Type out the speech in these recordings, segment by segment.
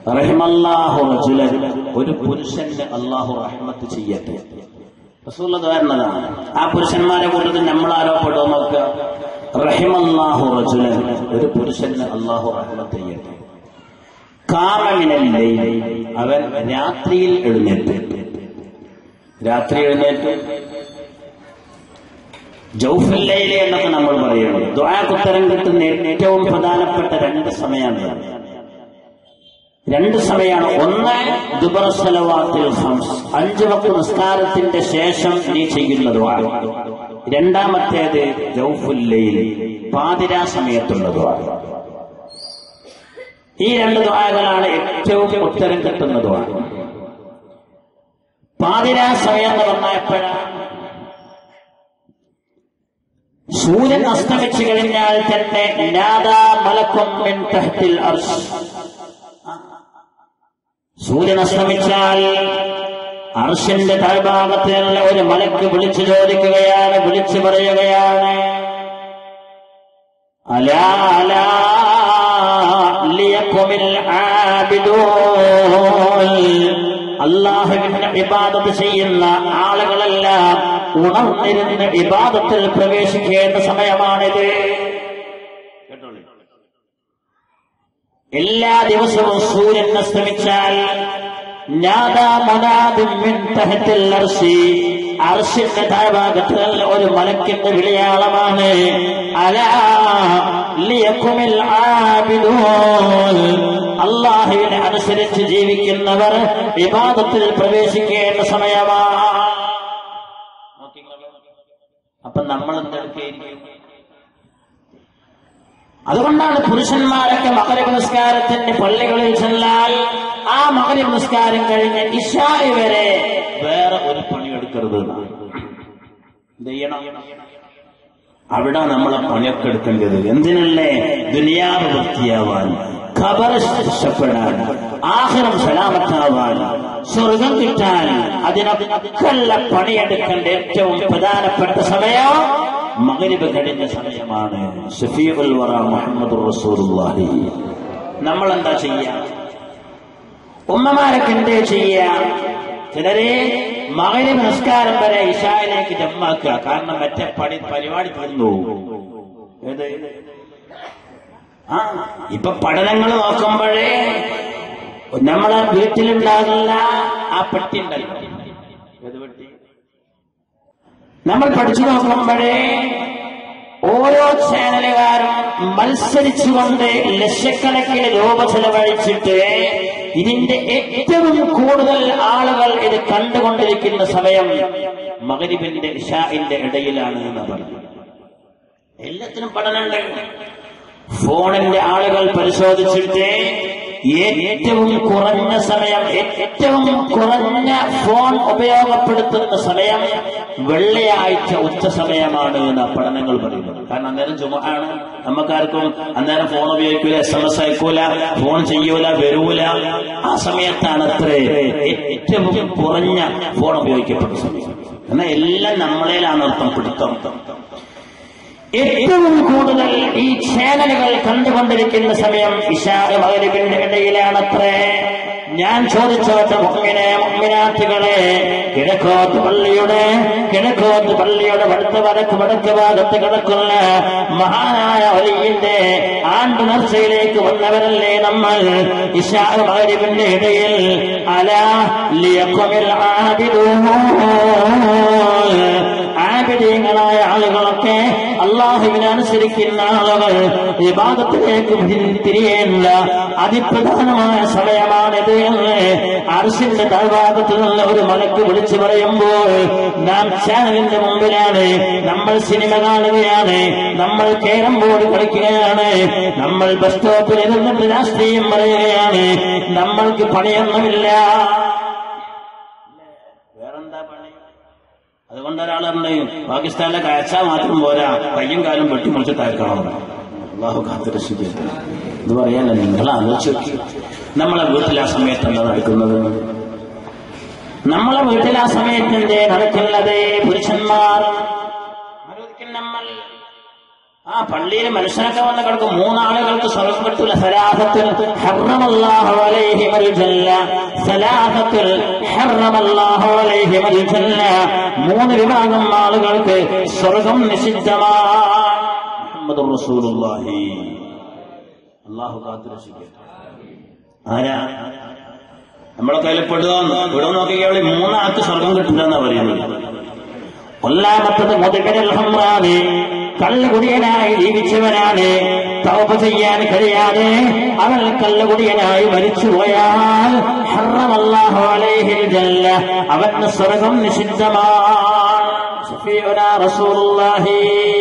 റഹിമല്ലാഹു റജുലൻ ഒരു പുരുഷന് അള്ളാഹു റഹ്മത്ത് ചെയ്യട്ടെ റസൂലുള്ള ദ്വാരണതാണ് ആ പുരുഷന്മാരെ കൂട്ടത്തിൽ നമ്മൾ ആരോ പെടുമോ നോക്കുക റഹിമല്ലാഹു റജുലൻ ഒരു പുരുഷന് അള്ളാഹു റഹ്മത്ത് ചെയ്യട്ടെ കാമമിനല്ലേ അവൻ രാത്രിയിൽ എഴുന്നേറ്റ് രാത്രി എഴുന്നേറ്റ് ജൗഫില്ലയിലെ എന്നൊക്കെ നമ്മൾ പറയുന്നത് ദ്വാക്കുത്തരം കിട്ടുന്ന ഏറ്റവും പ്രധാനപ്പെട്ട രണ്ട് സമയമാണ് രണ്ട് സമയമാണ് ഒന്ന് ദുബറസലവാത്തിൽ ഹംസ് അഞ്ചു വക്ക് നിസ്കാരത്തിന്റെ ശേഷം നീ ചെയ്യുന്ന ദ്വാ രണ്ടാമത്തേത് ജൗഫുല്ലയിൽ പാതിരാ സമയത്തുള്ള ദ്വാ ഈ രണ്ട് ദ്വാരകളാണ് ഏറ്റവും ഉത്തരം കിട്ടുന്ന ദ്വാ പാതിരാ സമയം എന്ന് പറഞ്ഞാൽ എപ്പോഴാണ് സൂര്യൻ അസ്തമിച്ചു കഴിഞ്ഞാൽ തന്നെ നാദാ മലക്കും മിൻ തഹ്തിൽ അർശ് സൂര്യൻ അസ്തമിച്ചാൽ അർഷിന്റെ താഴ്ഭാഗത്ത് നിന്ന് ഒരു മലക്ക് വിളിച്ചു ചോദിക്കുകയാണ് വിളിച്ചു പറയുകയാണ് അലാ അലാ ലിയഖുമിൽ ആബിദൂൻ അള്ളാഹുവിന്റെ ഇബാദത്ത് ചെയ്യുന്ന ആളുകളെല്ലാം ഉണർന്നിരുന്ന് ഇബാദത്തിൽ പ്രവേശിക്കേണ്ട സമയമാണിത് എല്ലാ ദിവസവും സൂര്യൻ അസ്തമിച്ചാൽ നാദാ മുനാദിൻ മിൻ തഹ്തിൽ അർശി അർശിന്റെ താഴ്ഭാഗത്ത് നല്ല ഒരു മലക്കിന്റെ വിളിയാളമാണ് അലാ ലിയഖുമിൽ ആബിദൂൻ അള്ളാഹുവിനെ അനുസരിച്ച് ജീവിക്കുന്നവർ വിവാദത്തിൽ പ്രവേശിക്കേണ്ട സമയമാണ് അപ്പൊ നമ്മൾ എന്തെടുക്കുകയായിരിക്കും അതുകൊണ്ടാണ് പുരുഷന്മാരൊക്കെ മകരവ് നിസ്കാരത്തിന്റെ പള്ളികളിൽ ചെന്നാൽ ആ മകരവ് നിസ്കാരം കഴിഞ്ഞ് ഇഷായി വരെ വേറെ ഒരു പണിയെടുക്കരുത് എന്നാണ്. എന്ത് ചെയ്യണം അവിടെ നമ്മളെ പണിയൊക്കെ എടുക്കേണ്ടത് എന്തിനല്ലേ ദുനിയാവ് വൃത്തിയാവാൻ ഖബർ രക്ഷപ്പെടാൻ ആഹ്റം സലാമത്താവാൻ സ്വർഗം കിട്ടാൻ അതിനൊക്കെല്ല പണിയെടുക്കേണ്ട ഏറ്റവും പ്രധാനപ്പെട്ട സമയം മകരിബ് കഴിഞ്ഞ സമയമാണ് ഷഫീഖുൽ വറ മുഹമ്മദ് റസൂലുള്ളാഹി നമ്മൾ എന്താ ചെയ്യാ ഉമ്മമാരൊക്കെ എന്തേ ചെയ്യാ ചിലരെ മകരിബ് നിസ്കാരം വരെ ഇഷായിലേക്ക് ജമ്മാക്കുക കാരണം മറ്റേ പണി പരിപാടി തീർന്നു ഏത് ആ ഇപ്പൊ പഠനങ്ങൾ നോക്കുമ്പോഴേ നമ്മളെ വീട്ടിലുണ്ടാകുന്ന ആ പെട്ടി ഉണ്ടല്ലോ ഏത് പെട്ടി നമ്മൾ പഠിച്ചു നോക്കുമ്പോഴേ ഓരോ ചാനലുകാരും മത്സരിച്ചുകൊണ്ട് ലക്ഷക്കണക്കിന് രൂപ ചെലവഴിച്ചിട്ട് ഇതിന്റെ ഏറ്റവും കൂടുതൽ ആളുകൾ ഇത് കണ്ടുകൊണ്ടിരിക്കുന്ന സമയം മകരിബിന്റെ ഇഷാഇന്റെ ഇടയിലാണ് എന്ന് പറഞ്ഞു എല്ലാത്തിനും പഠനമുണ്ട് ഫോണിന്റെ ആളുകൾ പരിശോധിച്ചിട്ട് ഏറ്റവും കുറഞ്ഞ സമയം ഏറ്റവും കുറഞ്ഞ ഫോൺ ഉപയോഗപ്പെടുത്തുന്ന സമയം വെള്ളിയാഴ്ച ഉച്ച സമയമാണ് എന്ന് പഠനങ്ങൾ പറയുന്നത് കാരണം അന്നേരം ചുമയാണ് നമുക്കാർക്കും അന്നേരം ഫോൺ ഉപയോഗിക്കൂല എസ് എം എസ് അയക്കൂല ഫോൺ ചെയ്യൂല വരൂല ആ സമയത്താണ് അത്ര ഏറ്റവും കുറഞ്ഞ ഫോൺ ഉപയോഗിക്കപ്പെട്ട സമയം എന്നാൽ എല്ലാം നമ്മളേലാണ് അർത്ഥം പിടുത്തം ഏറ്റവും കൂടുതൽ ഈ ചാനലുകൾ കണ്ടുകൊണ്ടിരിക്കുന്ന സമയം ഇഷാദ് മകരിബിന്റെ ഇടയിലാണത്രേ ഞാൻ ചോദിച്ചവന്റെ മുമ്മിനെ മുമ്മിനാറ്റുകളെ കിഴക്കോത്ത് പള്ളിയുടെ കിഴക്കോത്ത് പള്ളിയുടെ വടക്ക് വടക്ക് വടക്ക് ഭാഗത്ത് കിടക്കുന്ന മഹാനായ ഒലിയിന്റെ ആണ്ട് നേർച്ചയിലേക്ക് വന്നവരല്ലേ നമ്മൾ ഇഷാദ് മകരിബിന്റെ ഇടയിൽ അല ലിയക്കുമിൽ ആബിദീങ്ങളായ ആളുകളൊക്കെ അള്ളാഹുവിനെ അനുസരിക്കുന്ന ആളുകൾ വിവാദത്തിലേക്ക് തിരിയേണ്ട അതിപ്രധാനമായ സമയമാണിത് എന്ന് അർഷിന്റെ താഴ്ഭാഗത്ത് നിന്ന് ഒരു മലക്ക് വിളിച്ചു പറയുമ്പോൾ നാം ചാനലിന്റെ മുമ്പിലാണ് നമ്മൾ സിനിമ കാണുകയാണ് നമ്മൾ കേരം ബോർഡ് കളിക്കുകയാണ് നമ്മൾ ബസ് സ്റ്റോപ്പിൽ ഇരുന്നിട്ട് രാഷ്ട്രീയം പറയുകയാണ് നമ്മൾക്ക് പണിയൊന്നുമില്ല വേറെന്താ പണി അതുകൊണ്ട് ഒരാൾ പറഞ്ഞു പാകിസ്ഥാനിലെ കാഴ്ച മാത്രം പോരാ കയ്യും കാലും വെട്ടിമുറിച്ച് താഴ്ക്കണം അള്ളാഹു കാത്തുരക്ഷിക്കട്ടെ ഇത് പറയാനല്ല നിങ്ങൾ ആലോചിച്ച് നോക്കി നമ്മളെ വീട്ടിൽ ആ സമയത്ത് എന്താ നടക്കുന്നത് നമ്മളെ വീട്ടിൽ ആ സമയത്ത് എന്തേ നടക്കുന്നത് പുരുഷന്മാർ ആലോചിക്കും നമ്മൾ ആ പള്ളിയിൽ മനസ്സിലാക്കാൻ വന്ന കിടക്കും മൂന്നാളുകൾക്ക് സ്വർഗം കിട്ടൂല സലാഹത്തിൽ ഹറമല്ലാഹു അലൈഹിമൽ ജല്ല സലാഹത്തിൽ ഹറമല്ലാഹു അലൈഹിമൽ ജല്ല മൂന്ന് വിഭാഗം ആളുകൾക്ക് സ്വർഗം നിഷിദ്ധമാണ് മുഹമ്മദ് റസൂലുള്ളാഹി അള്ളാഹു കാത്തുരക്ഷിക്കട്ടെ ആരാ നമ്മളെ കയ്യിൽ പെടുക ഇവിടെ നോക്കിയാൽ മൂന്നാൾക്ക് സ്വർഗം കിട്ടില്ലെന്നാ പറയുന്നത് ഒന്നാമത്തത് മുതുകരൽ ഹമ്രാന് കള്ളുകുടിയനായി ജീവിച്ചവനാണ് തൗപ ചെയ്യാൻ കഴിയാതെ അവൻ കള്ളുകുടിയനായി മരിച്ചുപോയാൽ ഹറമല്ലാഹു അലൈഹിൽ ജല്ല അവന് സ്വർഗം നിഷിദ്ധമാണ് സഫീഉനാ റസൂലുള്ളാഹി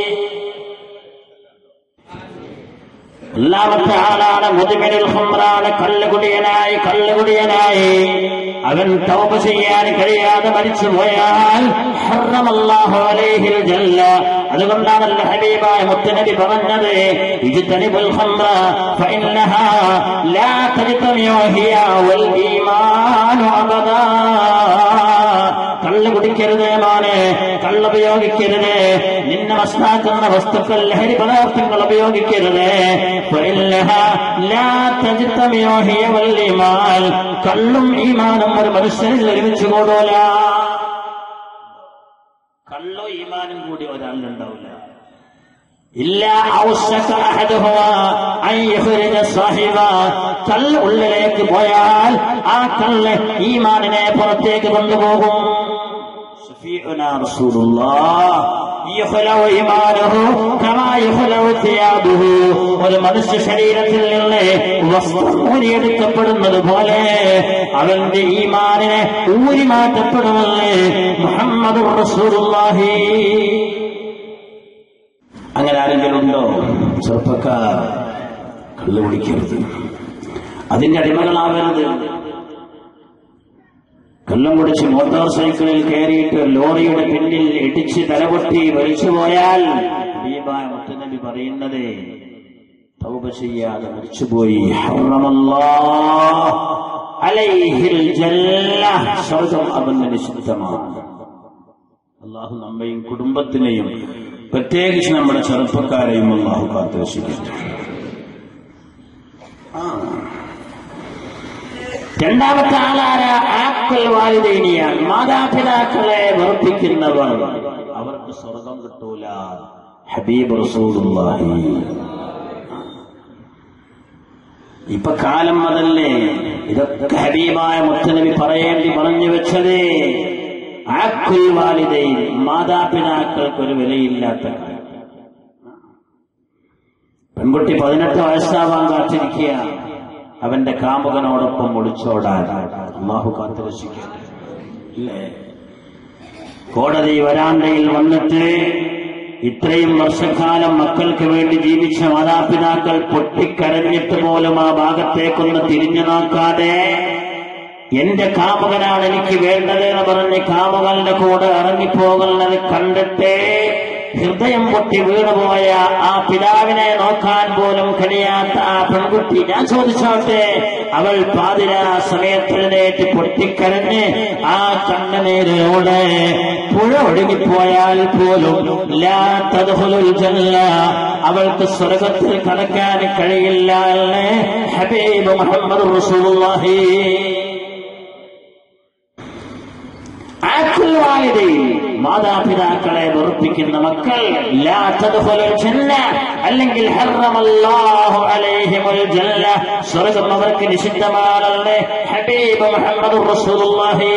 ഒന്നാമത്തെ ആളാണ് മുതുകരൽ ഹമ്രാന് കള്ളുകുടിയനായി കള്ളുകുടിയനായി അവൻ തൗബ ചെയ്യാൻ കഴിയാതെ മരിച്ചു പോയാൽ ഹറമല്ലാഹു അലൈഹിൽ ജല്ല അതുകൊണ്ടാണല്ലോ ഹബീബായ മുത്തനബി പറഞ്ഞത് ഇജ്തനിബുൽ ഖംറ ഫഇന്നഹാ ലാ തജ്തമിഉ ഹിയ വൽ ഈമാനു അബദാ കള്ള് കുടിക്കരുത് മോനെ കള്ളുപയോഗിക്കരുത് നിന്നെ വസ്താക്കുന്ന വസ്തുക്കൾ ലഹരി പദാർത്ഥങ്ങൾ ഉപയോഗിക്കരുത് فإنها لا تجتمع هي والإيمان കള്ളും ഈമാനും ഒരു മനുഷ്യനിൽ ഒരുമിച്ച് കൂടൂല കള്ളോ ഈമാനും കൂടി ഒരാളിലുണ്ടാവില്ല ഇല്ല കല്ല് ഉള്ളിലേക്ക് പോയാൽ ആ കല്ല് ഈമാനിനെ പുറത്തേക്ക് കൊണ്ടുപോകും شفيعنا رسول الله يخلو إيمانه كما يخلو ثيابه ഒരു മനുഷ്യ ശരീരത്തിൽ നിന്ന് വസ്ത്രം ഊരിയെടുക്കപ്പെടുന്നത് പോലെ അവന്റെ ഈമാനിനെ ഊരി മാറ്റപ്പെടുമെന്ന് മുഹമ്മദ് റസൂലുള്ളാഹി അങ്ങനെ ആരെങ്കിലും ഉണ്ടോ ചെറുപ്പക്കാർ കള്ളു കുടിക്കരുത് അതിന്റെ അടിമകളാവരുത് കള്ളം കുടിച്ച് മോട്ടോർ സൈക്കിളിൽ കയറിയിട്ട് ലോറിയുടെ പിന്നിൽ ഇടിച്ച് തലപൊട്ടി മരിച്ചുപോയാൽ ഹബീബായ മുത്തനബി പറയുന്നത് തൗബ ചെയ്യാതെ മരിച്ചുപോയി ഹറമല്ലാഹ് അലൈഹിൽ ജല്ല സ്വർഗം അവന് നിഷിദ്ധമാണ് അള്ളാഹു നമ്മയും കുടുംബത്തിനെയും പ്രത്യേകിച്ച് നമ്മുടെ ചെറുപ്പക്കാരെയും അള്ളാഹു കാത്തുരക്ഷിക്കട്ടെ ആ രണ്ടാമത്തെ ആളാര ആക്കൽ വാലിദൈനിയാണ് മാതാപിതാക്കളെ വെറുപ്പിക്കുന്നവർ അവർക്ക് സ്വർഗം കിട്ടൂല ഹബീബ് റസൂലുള്ളാഹി ഇപ്പൊ കാലം അതല്ലേ ഇതൊക്കെ ഹബീബായ മുത്തനബി പറയേണ്ടി പറഞ്ഞു വെച്ചത് ആക്കുൽ വാലിദൈൻ മാതാപിതാക്കൾക്ക് ഒരു വിലയില്ലാത്ത കാലം പെൺകുട്ടി പതിനെട്ട് വയസ്സാവാൻ കാത്തിരിക്കുക അവന്റെ കാമുകനോടൊപ്പം ഒളിച്ചോടാൻ അള്ളാഹു കാത്തുരക്ഷിക്കട്ടെ ഇല്ലേ കോടതി വരാന്തയിൽ വന്നിട്ട് ഇത്രയും വർഷക്കാലം മക്കൾക്ക് വേണ്ടി ജീവിച്ച മാതാപിതാക്കൾ പൊട്ടിക്കരഞ്ഞിട്ട് പോലും ആ ഭാഗത്തേക്കൊന്ന് തിരിഞ്ഞു നോക്കാതെ എന്റെ കാമുകനാണ് എനിക്ക് വേണ്ടത് എന്ന് പറഞ്ഞ് കാമുകന്റെ കൂടെ ഇറങ്ങിപ്പോകുന്നത് കണ്ടിട്ട് ഹൃദയം പൊട്ടി വീണുപോയ ആ പിതാവിനെ നോക്കാൻ പോലും കഴിയാത്ത ആ പെൺകുട്ടി ഞാൻ ചോദിച്ചോട്ടെ അവൾ പാതിരാ സമയത്തെഴുന്നേറ്റ് പൊട്ടിക്കരഞ്ഞ് ആ കണ്ണുനീരിലൂടെ പുഴ ഒഴുകിപ്പോയാൽ പോലും ലാ തദ്ഖുലുൽ ജന്ന അവൾക്ക് സ്വർഗത്തിൽ കടക്കാൻ കഴിയില്ല എന്ന് ഹബീബ് മുഹമ്മദ് റസൂലുള്ളാഹി ആക്കുൽ വാലിദൈൻ മാതാപിതാക്കളെ വെറുപ്പിക്കുന്ന മക്കൾ ലാ തദ്ഖുലുൽ ജന്ന അല്ലെങ്കിൽ ഹറമല്ലാഹു അലൈഹിമുൽ ജന്ന സ്വർഗ്ഗം അവർക്ക് നിഷിദ്ധമാണെന്ന് ഹബീബ് മുഹമ്മദ് റസൂലുള്ളാഹി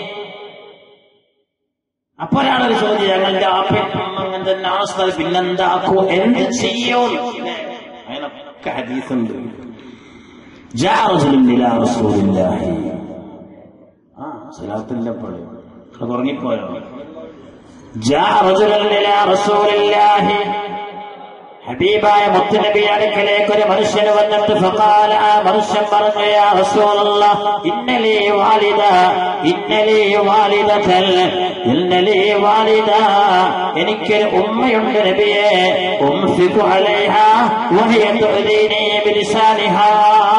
അപ്പോഴാണൊരു ചോദ്യം ഞങ്ങളുടെ ആപ്പിനും അങ്ങനെ തന്നെ അവസ്ഥ പിന്നെന്താക്കൂ എന്ത് ചെയ്യൂ അതിനൊക്കെ ഹദീസുണ്ട് جاء رجل إلى رسول الله ആ സലാത്തിന്റെ പള്ളി അത് ഉറങ്ങിപ്പോയോ جاء رجل إلى رسول الله ഹബീബായ മുത്തുനബി അടുക്കലേക്ക് ഒരു മനുഷ്യന് വന്നിട്ട് ഫഖാല ആ മനുഷ്യൻ പറഞ്ഞു യാ റസൂലല്ലാ ഇന്നലി വാലിദ ഇന്നലി വാലിദതൽ ഇന്നലി വാലിദ എനിക്കൊരു ഉമ്മയുണ്ട് നബിയെ ഉംഫിഖു അലൈഹ വഹിയ തുഅദീനി ബിലിസാനിഹാ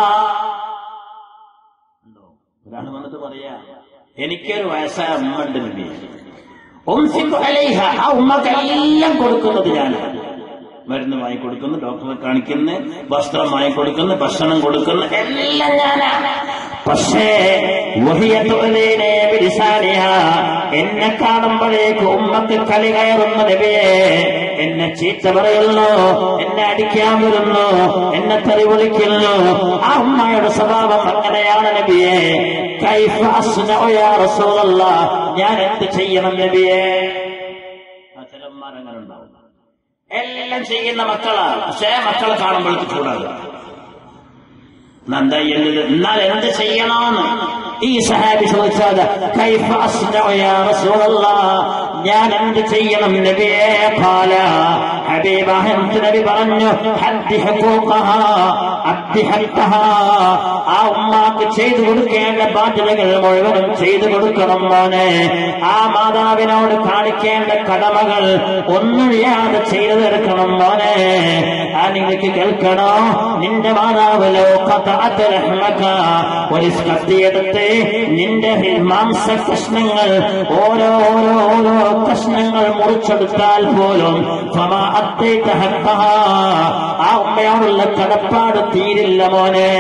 ഒരാൾ വന്നിട്ട് പറയാ എനിക്കൊരു വയസ്സായ ഉമ്മ ഉണ്ട് നബിയെ ഉംഫിഖു അലൈഹ ആ ഉമ്മക്ക് എല്ലാം കൊടുക്കുന്നത് ഞാനാണ് മരുന്ന് വാങ്ങിക്കൊടുക്കുന്നു ഡോക്ടറെ കാണിക്കുന്നു വസ്ത്രം വാങ്ങിക്കൊടുക്കുന്നു ഭക്ഷണം കൊടുക്കുന്നു എല്ലാം ഞാനാണ് പക്ഷേ വഹിയത്തുലീനെ വിരിസാനിയ എന്നെ കാണുമ്പോഴേക്ക് ഉമ്മക്ക് കളി കയറുന്ന നബിയെ എന്നെ ചീത്ത പറയുന്നു എന്നെ അടിക്കാൻ വരുന്നു എന്നെ തെറി വിളിക്കുന്നു ആ ഉമ്മയുടെ സ്വഭാവം അങ്ങനെയാണ് നബിയെ കൈഫ അസ്നഉ യാ റസൂലല്ലാഹ് ഞാൻ എന്ത് ചെയ്യണം നബിയെ ആ ചിലന്മാരങ്ങനെ ഉണ്ടാവും എല്ലാം ചെയ്യുന്ന മക്കളാണ് പക്ഷേ മക്കളെ കാണുമ്പോഴേക്ക് ചൂടാകുക എന്താ ചെയ്യേണ്ടത് എന്നാൽ എന്ത് ചെയ്യണമെന്ന് ഈ സഹാബി ചോദിച്ചത് കൈഫ അസ്നഉ യാ റസൂലല്ലാഹ് ഞാൻ എന്ത് ചെയ്യണം നബിയെ ഖാല ഹബീബായ നബി പറഞ്ഞു ഹദ്ദി ഹഖൂഖഹ അദ്ദി ഹഖ്ഖഹ ആ ഉമ്മാക്ക് ചെയ്തു കൊടുക്കേണ്ട ബാധ്യതകൾ മുഴുവനും ചെയ്തു കൊടുക്കണം മോനെ ആ മാതാവിനോട് കാണിക്കേണ്ട കടമകൾ ഒന്നൊഴിയാതെ ചെയ്തു തീർക്കണം മോനെ ആ നിനക്ക് കേൾക്കണോ നിന്റെ മാതാവ് ലോകത്ത് റഹ്മക ഒരു കത്തിയെടുത്ത് നിന്റെ മാംസ കഷ്ണങ്ങൾ ഓരോ ഓരോ ഓരോ കഷ്ണങ്ങൾ മുറിച്ചെടുത്താൽ പോലും ഫമാ അത്തൈത ഹഖ്ഖഹ. ആ ഉമ്മയോടുള്ള കടപ്പാട് തീരില്ല മോനെ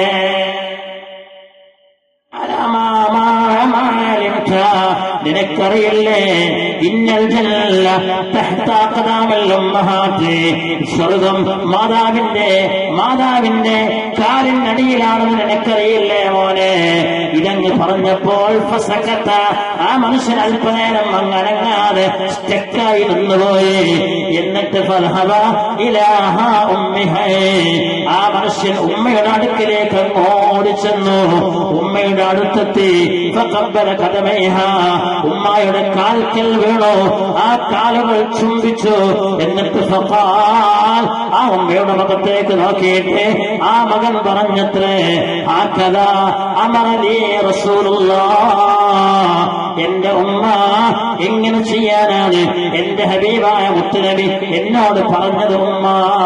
അലമാമാലിംക. നിനക്കറിയില്ലേ ഇന്നൽ ജല്ല തഹ്താഖദാമൽ ഉമ്മഹാത്ത്. സ്വർഗം മാതാവിന്റെ മാതാവിന്റെ കാലിനടിയിലാണെന്ന് നിനക്കറിയില്ലേ മോനെ ഇതങ്ങ് പറഞ്ഞപ്പോൾ ഫസക്കത്ത ആ മനുഷ്യൻ അല്പനേരം അങ്ങ് അനങ്ങാതെ സ്റ്റക്കായി നിന്നുപോയി എന്നിട്ട് ഫൽഹവ ഇലാഹ ഉമ്മിഹൈ. ആ മനുഷ്യൻ ഉമ്മയുടെ അടുക്കിലേക്ക് അങ്ങ് ഓടിച്ചെന്നു ഉമ്മയുടെ അടുത്തെത്തി ഫഖബ്ബല ഖദമൈഹ. ഉമ്മായുടെ കാൽക്കൽ വീണു ആ കാലുകൾ ചുംബിച്ചു എന്നിട്ട് ഫഖാൽ ആ ഉമ്മയുടെ മുഖത്തേക്ക് നോക്കിയിട്ട് ആ മകൻ പറഞ്ഞത്രേ ആ കഥ അമറലി റസൂലുള്ള എന്റെ ഉമ്മ എങ്ങനെ ചെയ്യാനാണ് എന്റെ ഹബീബായ മുത്തുനബി എന്നോട് പറഞ്ഞത് ഉമ്മ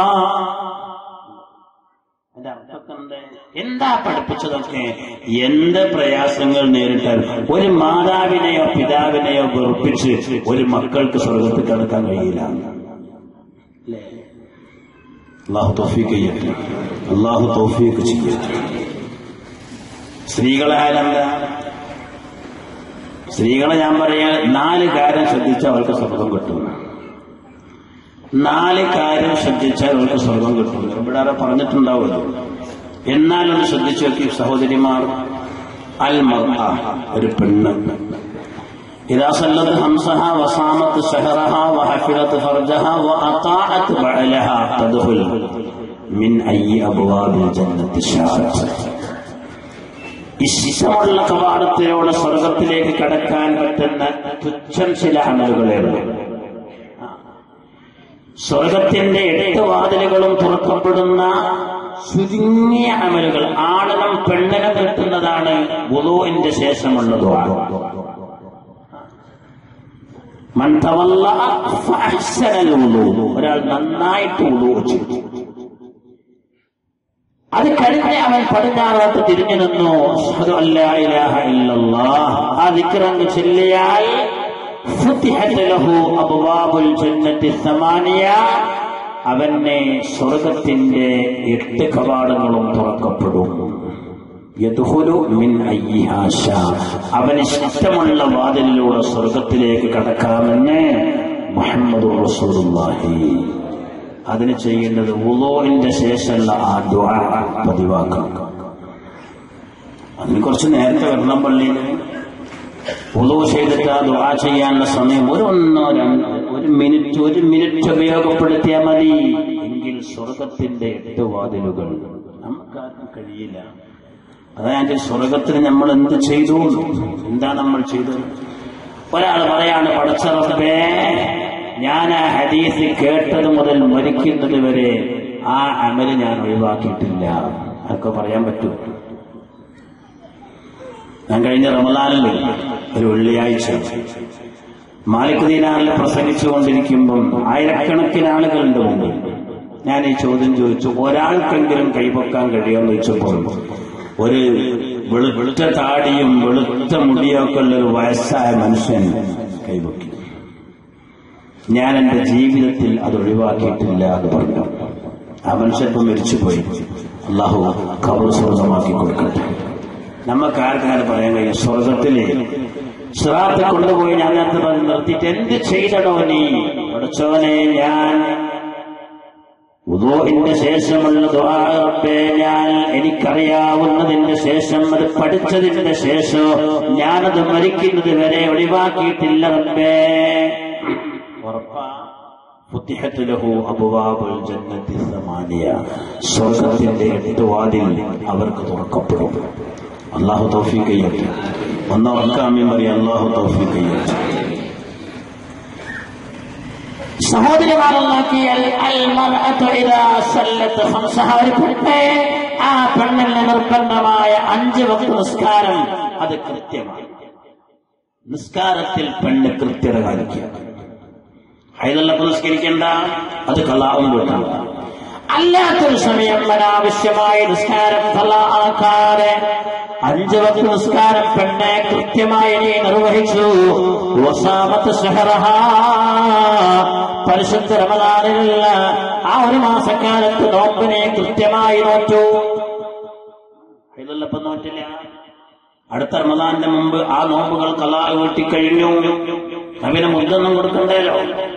അതിന്റെ അർത്ഥമൊക്കെ എന്താ? എന്താ പഠിപ്പിച്ചതൊക്കെ എന്ത് പ്രയാസങ്ങൾ നേരിട്ടാൽ ഒരു മാതാവിനെയോ പിതാവിനെയോ വെറുപ്പിച്ച് ഒരു മക്കൾക്ക് സ്വർഗത്തിൽ കിടക്കാൻ കഴിയില്ല അല്ലേ? അള്ളാഹു തൗഫീഖ് ചെയ്യട്ടെ അള്ളാഹു തൗഫീഖ് ചെയ്യട്ടെ സ്ത്രീകളായാലെന്താ സ്ത്രീകളെ ഞാൻ പറയാ നാല് കാര്യം ശ്രദ്ധിച്ചാൽ അവർക്ക് സ്വർഗം കിട്ടും നാല് കാര്യം ശ്രദ്ധിച്ചാൽ അവർക്ക് സ്വർഗം കിട്ടും ഇവിടെ ആരോ പറഞ്ഞിട്ടുണ്ടാവുമല്ലോ എന്നാലൊന്ന് ശ്രദ്ധിച്ചു നോക്കി സഹോദരിമാർ അൽ മർഅ ഒരു പെണ്ണ് إذا صلت خمسها وصامت شهرها وحفظت فرجها وأطاعت بعلها تدخل من أي أبواب الجنة شاءت ഇഷ്ടമുള്ള കവാടത്തിലൂടെ സ്വർഗത്തിലേക്ക് കടക്കാൻ പറ്റുന്ന തുച്ഛം ചില അമലുകളേ ഉള്ളൂ സ്വർഗത്തിന്റെ എട്ട് വാതിലുകളും തുറക്കപ്പെടുന്ന ചുരുങ്ങിയ അമലുകൾ ആണിനും പെണ്ണിനും കിട്ടുന്നതാണ് വുളുവിന്റെ ശേഷമുള്ള ദ്വാ മൻ തവല്ലഅ ഫഅഹ്സനൽ വുളൂ. ഒരാൾ നന്നായിട്ട് വുളൂ ചെയ്തു അത് കഴിഞ്ഞ് അവൻ പടിഞ്ഞാറോട്ട് തിരിഞ്ഞു നിന്നു അഷ്ഹദു അല്ലാ ഇലാഹ ഇല്ലല്ലാഹ്. ആ ദിക്റങ്ങ് ചൊല്ലിയാൽ ഫുത്തിഹത് ലഹു അബ്വാബുൽ ജന്നത്തി സമാനിയ അവനെ സ്വർഗത്തിന്റെ എട്ട് കവാടങ്ങളും തുറക്കപ്പെടും യദ്ഖുലു മിൻ അയ്യിഹാ ശാ. അവന് ഇഷ്ടമുള്ള വാതിലിലൂടെ സ്വർഗത്തിലേക്ക് കടക്കാമെന്ന് മുഹമ്മദ് റസൂലുള്ളാഹി അതിന് ചെയ്യേണ്ടത് ഉളോവിന്റെ ശേഷമുള്ള ആ ദുആ പതിവാക്കണം അതിന് കുറച്ച് നേരത്തെ വരണം പള്ളിയിൽ ഉളു ചെയ്തിട്ട് ആ ദുആ ചെയ്യാനുള്ള സമയം ഒരു ഒന്നോ രണ്ടോ ഒരു മിനിറ്റ് ഒരു മിനിറ്റ് ഉപയോഗപ്പെടുത്തിയാൽ മതി എങ്കിൽ സ്വർഗത്തിന്റെ എട്ട് വാതിലുകൾ നമുക്കാർക്കും കഴിയില്ല അതാ ഞാൻ ചോദിച്ചത്, സ്വർഗത്തിന് നമ്മൾ എന്ത് ചെയ്തു എന്താ നമ്മൾ ചെയ്തത് ഒരാൾ പറയാണ് പടച്ചറബേ ഞാൻ ആ ഹദീസ് കേട്ടത് മുതൽ മരിക്കുന്നത് വരെ ആ അമല് ഞാൻ ഒഴിവാക്കിയിട്ടില്ല അതൊക്കെ പറയാൻ പറ്റുമോ ഞാൻ കഴിഞ്ഞ റമദാനിൽ ഒരു വെള്ളിയാഴ്ച മാലിക് ദീനാറിൽ പ്രസംഗിച്ചുകൊണ്ടിരിക്കുമ്പം ആയിരക്കണക്കിന് ആളുകളുണ്ട് മുമ്പിൽ ഞാൻ ഈ ചോദ്യം ചോദിച്ചു ഒരാൾക്കെങ്കിലും കൈപൊക്കാൻ കഴിയുമെന്ന് ചോദിച്ചപ്പോൾ ഒരു വെളു വെളുത്ത താടിയും വെളുത്ത മുടിയൊക്കെ ഉള്ള ഒരു വയസ്സായ മനുഷ്യൻ കൈപൊക്കി ഞാൻ എന്റെ ജീവിതത്തിൽ അത് ഒഴിവാക്കിയിട്ടില്ല എന്ന് പറഞ്ഞു ആ മനുഷ്യപ്പം മരിച്ചുപോയി അള്ളാഹു കബർ സ്വർഗമാക്കി കൊടുക്കട്ടെ നമുക്ക് ആർക്കങ്ങനെ പറയാൻ കഴിയും സ്വർഗത്തിലെ സിറാത്ത് കൊണ്ടുപോയി ഞാൻ നേരത്തെ പറഞ്ഞ് നിർത്തിയിട്ട് എന്ത് ചെയ്തടോ നീ പഠിച്ചവനെ ഞാൻ ഉദോഹിന്റെ ശേഷമുള്ള ദുആ റബ്ബേ ഞാൻ എനിക്കറിയാവുന്നതിന്റെ ശേഷം അത് പഠിച്ചതിന്റെ ശേഷം ഞാനത് മരിക്കുന്നത് വരെ ഒഴിവാക്കിയിട്ടില്ല റബ്ബേ ഉറപ്പാ فتحت له أبواب الجنة الثمانية സ്വർഗത്തിന്റെ എട്ട് വാതിൽ അവർക്ക് തുറക്കപ്പെടും അള്ളാഹു തൗഫീഖ് ചെയ്യട്ടെ ഒന്ന് ഉറക്കാമ്യം പറയാം അള്ളാഹു തൗഫീഖ് ചെയ്യട്ടെ സഹോദരിമാരല്ലാക്കിയാൽ അൽ മർഅത്തു ഇദാ സല്ലത്ത് ഖംസഹ ഒരു പെണ്ണ് ആ പെണ്ണിന് നിർബന്ധമായ അഞ്ച് വക്ത നിസ്കാരം അത് കൃത്യമാണ് നിസ്കാരത്തിൽ പെണ്ണ് കൃത്യത കാണിക്കുക ഹൈദല്ലപ്പ് നിസ്കരിക്കേണ്ട അത് കലാവും വീട്ടാണ് അല്ലാത്തൊരു സമയം അനാവശ്യമായ നിസ്കാരം ഫലാക്കാതെ അഞ്ച് വക്ത നിസ്കാരം പെണ്ണ് കൃത്യമായി നീ നിർവഹിച്ചു വസാമത്ത് ഷഹറഹ പരിശുദ്ധ റമദാനിലുള്ള ആ ഒരു മാസക്കാലത്ത് നോമ്പിനെ കൃത്യമായി നോറ്റു ഹൈദല്ലപ്പ് നോറ്റില്ല അടുത്ത റമദാന്റെ മുമ്പ് ആ നോമ്പുകൾ കലാ വീട്ടിക്കഴിഞ്ഞു അവന് മുദ്ദൊന്നും കൊടുക്കണ്ടല്ലോ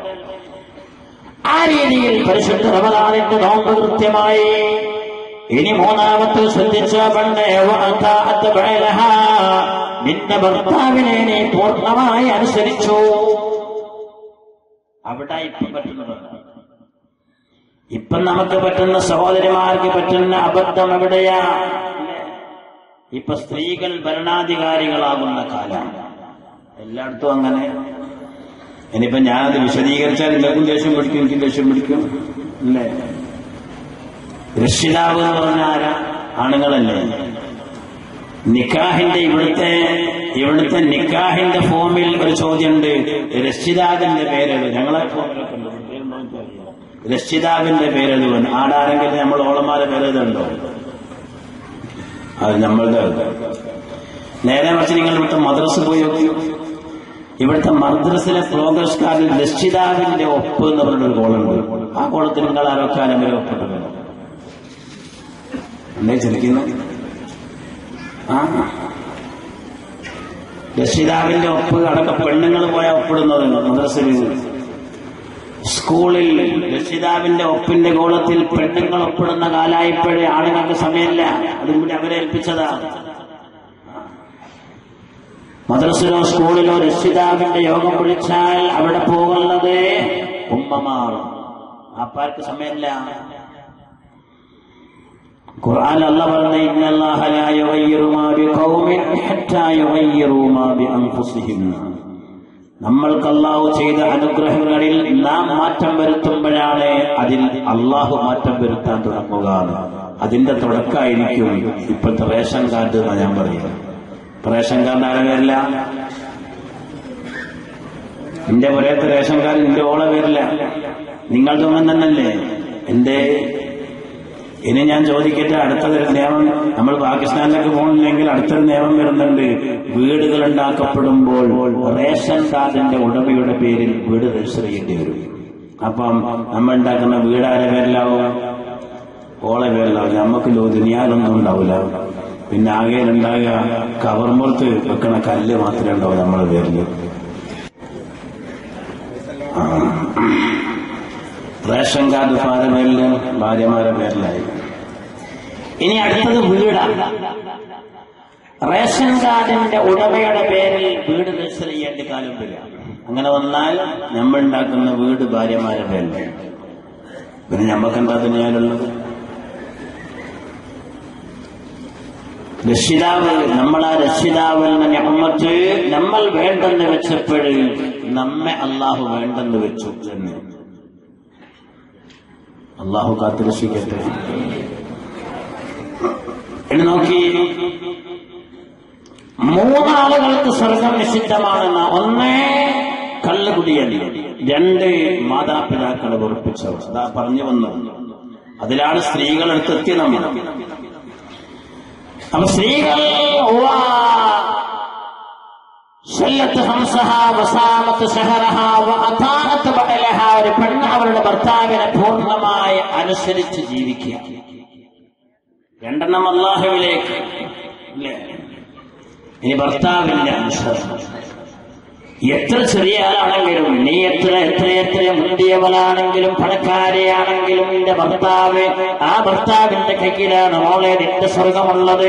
ആ രീതിയിൽ പരിശുദ്ധ റമദാനിന്റെ നോമ്പ് കൃത്യമായി ഇനി മൂന്നാമത്തെ ശ്രദ്ധിച്ച പെണ്ണെ വഅതാഅത്ത് ബഅലഹ. നിന്റെ ഭർത്താവിനെ നീ പൂർണ്ണമായി അനുസരിച്ചു അവിടെ ഇപ്പം പറ്റുന്നത് ഇപ്പം നമുക്ക് പറ്റുന്ന സഹോദരിമാർക്ക് പറ്റുന്ന അബദ്ധം എവിടെയാ ഇപ്പൊ സ്ത്രീകൾ ഭരണാധികാരികളാകുന്ന കാലം എല്ലായിടത്തും അങ്ങനെ ഇനിയിപ്പോ ഞാനത് വിശദീകരിച്ചാൽ നിങ്ങൾക്കും ദേഷ്യം പിടിക്കും എനിക്കും ദേഷ്യം പിടിക്കും അല്ലേ രക്ഷിതാവ് എന്ന് പറഞ്ഞ ആരാ ആണുങ്ങളല്ലേ നിക്കാഹിന്റെ ഇവിടുത്തെ ഇവിടുത്തെ നിക്കാഹിന്റെ ഫോമിൽ ഒരു ചോദ്യമുണ്ട് രക്ഷിതാവിന്റെ പേരത് ഞങ്ങളെ ഫോമിലൊക്കെ ഉണ്ട് പേരുണ്ടോ എനിക്കറിയില്ല. രക്ഷിതാവിന്റെ പേരത് വന്നു ആടാരെങ്കിലും നമ്മൾ ഓളന്മാരെ പേരതുണ്ടോ അത് നമ്മളുടെ നേരെ മറിച്ച് നിങ്ങൾ ഇവിടുത്തെ മദ്രസ പോയി നോക്കി ഇവിടുത്തെ മദ്രസിലെ പ്രോഗ്രസ് കാർഡിൽ രക്ഷിതാവിന്റെ ഒപ്പ് എന്ന് പറഞ്ഞൊരു കോളുണ്ട് ആ കോളത്തിൽ നിങ്ങൾ ആരോക്കാനും വരെ ഒപ്പിട്ടുണ്ടോ എന്നെ ചിരിക്കുന്നു ആ രക്ഷിതാവിന്റെ ഒപ്പ് അടക്കം പെണ്ണുങ്ങൾ പോയാൽ ഒപ്പിടുന്നത് മദ്രസയിൽ സ്കൂളിൽ രക്ഷിതാവിന്റെ ഒപ്പിന്റെ കോളത്തിൽ പെണ്ണുങ്ങൾ ഒപ്പിടുന്ന കാലായപ്പോഴേ ആണുങ്ങൾക്ക് സമയമില്ല അതും കൂടി അവരെ ഏൽപ്പിച്ചതാ മദ്രസിലോ സ്കൂളിലോ രക്ഷിതാവിന്റെ യോഗം വിളിച്ചാൽ അവിടെ പോകുന്നത് ഉമ്മമാർ അപ്പാർക്ക് സമയമില്ല ഖുർആൻ അല്ല പറഞ്ഞ ഇന്നല്ലാഹ ലാ യുഗയ്യിറു മാ ബിഖൗമിൻ ഹത്താ യുഗയ്യിറു മാ ബിഅൻഫുസിഹിം നമ്മൾക്ക് അള്ളാഹു ചെയ്ത അനുഗ്രഹങ്ങളിൽ നാം മാറ്റം വരുത്തുമ്പോഴാണ് അതിൽ അള്ളാഹു മാറ്റം വരുത്താൻ തുടങ്ങുക അതിന്റെ തുടക്കമായിരിക്കും ഇപ്പോഴത്തെ റേഷൻ കാർഡ് എന്നാ ഞാൻ പറയുന്നത് ഇപ്പൊ റേഷൻ കാർഡ് ആരെ വരില്ല എന്റെ പുരയത്തെ റേഷൻ കാർഡ് നിന്റെ ഓളെ വരില്ല നിങ്ങളുടെ ഒന്നും തന്നെയല്ലേ എന്റെ ഇനി ഞാൻ ചോദിക്കട്ടെ അടുത്തൊരു നിയമം നമ്മൾ പാകിസ്ഥാനിലേക്ക് പോകുന്നില്ലെങ്കിൽ അടുത്തൊരു നിയമം വരുന്നുണ്ട് വീടുകൾ ഉണ്ടാക്കപ്പെടുമ്പോൾ റേഷൻ കാർഡിന്റെ ഉടമയുടെ പേരിൽ വീട് രജിസ്റ്റർ ചെയ്യേണ്ടി വരും അപ്പം നമ്മൾ ഉണ്ടാക്കുന്ന വീട് ആരെ പേരിലാവും ഓളെ പേരിലാവും നമുക്ക് ദുനിയാലൊന്നും ഉണ്ടാവില്ല പിന്നെ ആകെ ഉണ്ടാകുക കവർമുറത്ത് വെക്കണ കല്ല് മാത്രമേ ഉണ്ടാവും നമ്മളെ പേരിൽ ആ. റേഷൻ കാർഡ് ഫാദർ പേരില് ഭാര്യമാരുടെ പേരിലായി ഇനി അടുത്തത് വീടാണ് റേഷൻ കാർഡിന്റെ ഉടമയുടെ പേരിൽ വീട് രജിസ്റ്റർ ചെയ്യേണ്ട കാലം വരിക അങ്ങനെ വന്നാൽ നമ്മൾ ഉണ്ടാക്കുന്ന വീട് ഭാര്യമാരുടെ പേരിൽ പിന്നെ നമ്മക്കെന്താ തന്നെയാലുള്ളത് രക്ഷിതാവ് നമ്മളാ രക്ഷിതാവ് എന്ന ഞമ്മക്ക് നമ്മൾ വേണ്ടെന്ന് വെച്ചപ്പോഴ് നമ്മെ അള്ളാഹു വേണ്ടെന്ന് വെച്ചു എന്ന് അള്ളാഹു കാത്തുരക്ഷിക്കട്ടെ എന്ന് നോക്കി മൂന്നാളുകൾക്ക് സ്വർഗം നിഷിദ്ധമാണെന്ന ഒന്ന് കള്ളുകുടിയല്ല രണ്ട് മാതാപിതാക്കളെ വെറുപ്പിച്ചവർ അതാ പറഞ്ഞു വന്നു അതിലാണ് സ്ത്രീകളെടുത്ത് എത്തി നമ്മൾ അപ്പൊ സ്ത്രീകൾ ഉവ്വ. സല്ലത്ത് ഹംസഹ വസാമത്ത് അഖാമത്ത് സഹറഹ വ അതാഅത്ത് ബഅലഹ ഒരു പെണ്ണ് അവരുടെ ഭർത്താവിനെ പൂർണ്ണമായി അനുസരിച്ച് ജീവിക്കുക രണ്ടെണ്ണം അള്ളാഹുവിലേക്ക് ഇല്ലേ? ഇനി ഭർത്താവിന്റെ അനുസരണം എത്ര ചെറിയ ആളാണെങ്കിലും നീ എത്ര എത്ര എത്ര മുന്തിയവളാണെങ്കിലും പണക്കാരിയാണെങ്കിലും നിന്റെ ഭർത്താവ് ആ ഭർത്താവിന്റെ കയ്യിലാണ് മോളെ നിന്റെ സ്വർഗമുള്ളത്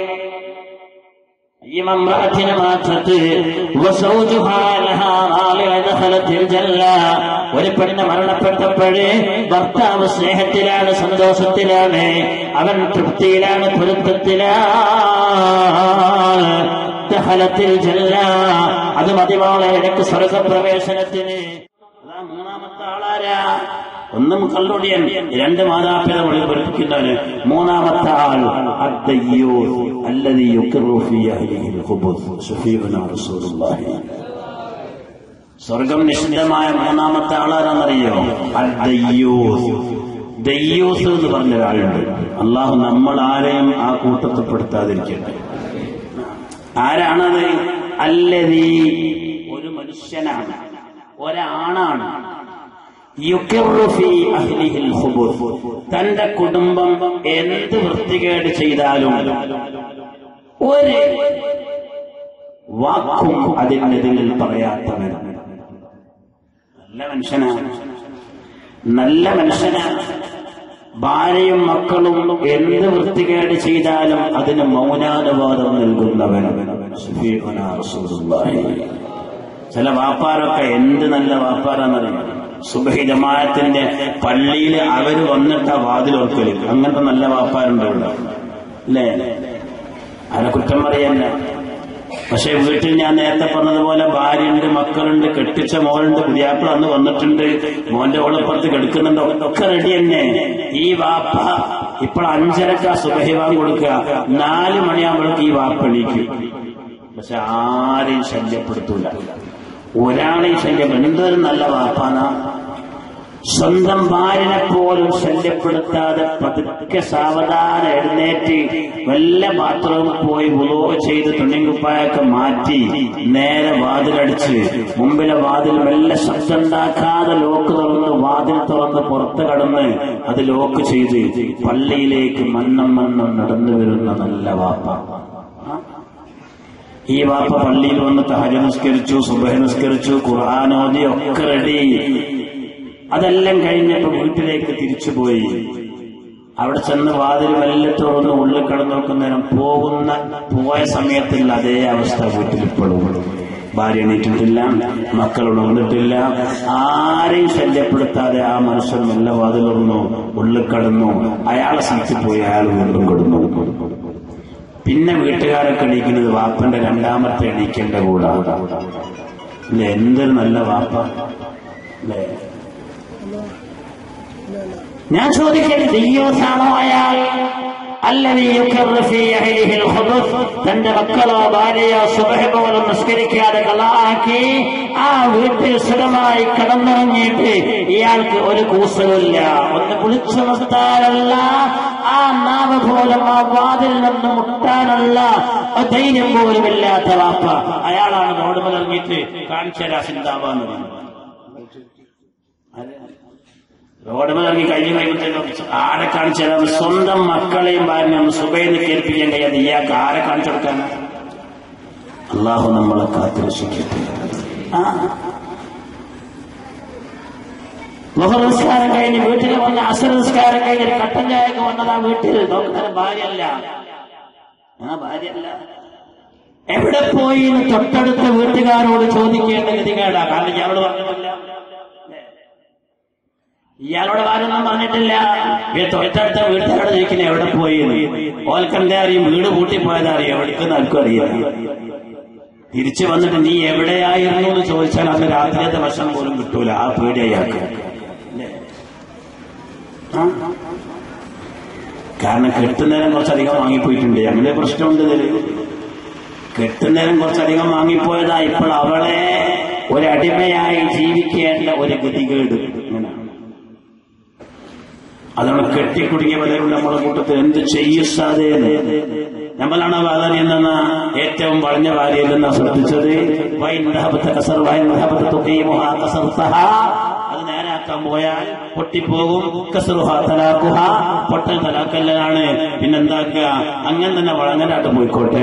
أيما امرأة ماتت وزوجها لها راضٍ دخلت الجنة ഒരു പെണ്ണ് മരണപ്പെട്ടപ്പോഴേ ഭർത്താവ് സ്നേഹത്തിലാണ് സന്തോഷത്തിലാണ് അവൻ തൃപ്തിയിലാണ് പൊരുത്തത്തിലാണ് ദഖലത്തിൽ ജന്ന അത് മതിമോളെ എനിക്ക് സ്വർഗപ്രവേശനത്തിന് അതാ മൂന്നാമത്തെ ആളാരാ ഒന്നും കള്ളുടിയൻ രണ്ട് മാതാപിതാക്കളെ പഠിപ്പിക്കുന്നവന് മൂന്നാമത്തെ ആൾ അദ്ദയ്യോ അല്ലതി യുക്കിറു ഫീ അഹ്ലിഹിൽ ഖുബൂസ് സുഫീബുന റസൂലുള്ളാഹി സ്വർഗം നിഷിദ്ധമായ മൂന്നാമത്തെ ആളാരാന്നറിയോ അദ്ദയ്യൂസ് ദയ്യൂസ് എന്ന് പറഞ്ഞ ഒരാളുണ്ട് അള്ളാഹു നമ്മൾ ആരെയും ആ കൂട്ടത്തിൽ പെടുത്താതിരിക്കട്ടെ ആരാണത് അല്ലതീ ഒരു മനുഷ്യനാണ് ഒരാണാണ് യുക്കിറു ഫീ അഹ്ലിഹിൽ ഖുബൂസ് തന്റെ കുടുംബം എന്ത് വൃത്തികേട് ചെയ്താലും ഒരു വാക്കും അതിനെതിരിൽ പറയാത്തവൻ നല്ല മനുഷ്യനാണ് നല്ല മനുഷ്യനാണ് ഭാര്യയും മക്കളും എന്ത് വൃത്തികേട് ചെയ്താലും അതിന് മൗനാനുവാദം നൽകുന്നവൻ സുഫീഖുനാ റസൂലുള്ളാഹി. ചില വാപ്പാരൊക്കെ എന്ത് നല്ല വാപ്പാരാന്നറിയാം സുബഹി ജമാഅത്തിന്റെ പള്ളിയിൽ അവര് വന്നിട്ട് ആ വാതിലോർക്കല് അങ്ങനത്തെ നല്ല വാപ്പാരുണ്ട് ഇവിടെ അല്ലേ അവരെ കുറ്റം പറയല്ല പക്ഷെ വീട്ടിൽ ഞാൻ നേരത്തെ പറഞ്ഞതുപോലെ ഭാര്യയുണ്ട് മക്കളുണ്ട് കെട്ടിച്ച മോളുണ്ട് പുതിയാപ്പിള അന്ന് വന്നിട്ടുണ്ട് മോന്റെ ഓളപ്പുറത്ത് കെടുക്കുന്നുണ്ട് ഒക്കെ റെഡി തന്നെ ഈ വാപ്പ ഇപ്പോൾ അഞ്ചരക്ക സുബഹിവാൻ കൊടുക്കുക നാല് മണിയാകുമ്പോഴേക്ക് ഈ വാപ്പ എണീക്കും പക്ഷെ ആരെയും ശല്യപ്പെടുത്തൂല ഒരാളെയും ശല്യം എന്തൊരു നല്ല വാപ്പാനാ സ്വന്തം ഭാര്യനെ പോലും ശല്യപ്പെടുത്താതെ പതുക്കെ സാവധാനം എഴുന്നേറ്റ് വല്ല ബാത്റൂമിൽ പോയി ഉളോ ചെയ്ത് തുണിങ്കുപ്പായൊക്കെ മാറ്റി നേരെ വാതിലടിച്ച് മുമ്പിലെ വാതിൽ മെല്ലെ ശബ്ദം ഉണ്ടാക്കാതെ ലോക്ക് തുറന്ന് വാതിൽ തുറന്ന് പുറത്ത് കടന്ന് അത് ലോക്ക് ചെയ്ത് പള്ളിയിലേക്ക് മന്നം മന്നം നടന്നു വരുന്ന നല്ല വാപ്പ ഈ വാപ്പ പള്ളിയിൽ വന്ന് തഹജ നിസ്കരിച്ചു സുബഹ നിസ്കരിച്ചു ഖുർആാനോദി ഒക്കെ റെഡി അതെല്ലാം കഴിഞ്ഞപ്പോ വീട്ടിലേക്ക് തിരിച്ചുപോയി അവിടെ ചെന്ന് വാതിൽ മെല്ലെ തുറന്ന് ഉള്ളിൽ കിടന്നു നോക്കുന്നേരം പോകുന്ന പോയ സമയത്തുള്ള അതേ അവസ്ഥ വീട്ടിൽ ഇപ്പോഴും ഭാര്യ എണീറ്റിട്ടില്ല മക്കൾ ഉണർന്നിട്ടില്ല ആരെയും ശല്യപ്പെടുത്താതെ ആ മനുഷ്യൻ മെല്ലെ വാതിൽ തുറന്നു ഉള്ളിൽ കടന്നു അയാളെ സ്ഥലത്ത് പോയി അയാൾ വീണ്ടും കിടന്നു പിന്നെ വീട്ടുകാരൊക്കെ എണീക്കുന്നത് വാപ്പന്റെ രണ്ടാമത്തെ എണീക്കേണ്ട കൂടെ ഇല്ലേ എന്തൊരു നല്ല വാപ്പ അല്ലേ ഞാൻ ചോദിക്കട്ടെ ദയ്യൂസാണോ അയാൾ അല്ലതീ യുഖിറു ഫീ അഹ്ലിഹിൽ ഖുബൂസ് തന്റെ മക്കളോ ഭാര്യയോ സുബഹ പോലും നിസ്കരിക്കാതെ കളാക്കി ആ വീട്ടിൽ സുഖമായി കിടന്നിറങ്ങിയിട്ട് ഇയാൾക്ക് ഒരു കൂസലുമില്ല ഒന്ന് കുളിച്ചു നിർത്താനുള്ള ആ നാവ് പോലും ആ വാതിൽ നിന്ന് മുട്ടാനുള്ള ധൈര്യം പോലും ഇല്ലാത്ത വാപ്പ അയാളാണ് റോഡ് മലർങ്ങിയിട്ട് കാണിച്ചരാ ചിന്താവാന്ന് പറഞ്ഞു റോഡ് മലർങ്ങി കഴിഞ്ഞു കഴിയുമ്പോഴത്തേക്കും ആരെ കാണിച്ചു തരാം സ്വന്തം മക്കളെയും ഭാര്യനും സുബൈന്ന് കേൾപ്പിക്കാൻ കഴിയാതെ ഇയാൾക്ക് ആരെ കാണിച്ചു കൊടുക്കാൻ അള്ളാഹു നമ്മളെ കാത്തിരക്ഷിക്കട്ടെ ആ മുഖനമസ്കാരം കഴിഞ്ഞ് വീട്ടിൽ വന്ന് അസർ നിസ്കാരം കഴിഞ്ഞ് ഒരു കട്ടൻ ചായക്ക് വന്നതാ വീട്ടിൽ നോക്കുന്നത് ഭാര്യയല്ല ആ ഭാര്യയല്ല എവിടെ പോയി എന്ന് തൊട്ടടുത്ത വീട്ടുകാരോട് ചോദിക്കേണ്ട ഗതികേടാ കാരണം ഇയാളോട് പറഞ്ഞിട്ടില്ല ഇയാളോട് ആരൊന്നും പറഞ്ഞിട്ടില്ല ഈ തൊട്ടടുത്ത വീട്ടുകാരോട് ചോദിക്കുന്നത് എവിടെ പോയി ഓൽക്കെന്താ അറിയും വീട് പൂട്ടി പോയതാ അറിയും എവിടേക്ക് ആർക്കും അറിയാം തിരിച്ചു വന്നിട്ട് നീ എവിടെയായിരുന്നു എന്ന് ചോദിച്ചാൽ അന്ന് രാത്രിയത്തെ ഭക്ഷണം പോലും കിട്ടൂല ആ പേടി അയാൾക്ക് ആ? കാരണം കെട്ടുന്നേരം കുറച്ചധികം വാങ്ങിപ്പോയിട്ടുണ്ട് അങ്ങനെ പ്രശ്നമുണ്ട് ഇതില് കെട്ടുന്നേരം കുറച്ചധികം വാങ്ങിപ്പോയതാ ഇപ്പോൾ അവളെ ഒരടിമയായി ജീവിക്കേണ്ട ഒരു ഗതികേട് ഇങ്ങനെയാണ് അതാണ് കെട്ടിക്കുടുങ്ങിയ പലരും നമ്മുടെ കൂട്ടത്തിൽ എന്ത് ചെയ്യുസാതെ നമ്മളാണ് വാദറിയുന്ന ഏറ്റവും വളഞ്ഞ വാരിയിൽ നിന്ന് ശ്രദ്ധിച്ചത് വൈൻഹബത്ത് കസർ വൈൻഹബത്ത് തുകീമുഹ കസർത്തഹ അത് നേരാക്കാൻ പോയാൽ പൊട്ടിപ്പോകും കസറുഹ തലാക്കുഹ പൊട്ടൽ തലാക്കല്ലാണ് പിന്നെന്താക്കുക അങ്ങനെ തന്നെ വളഞ്ഞനായിട്ട് പോയിക്കോട്ടെ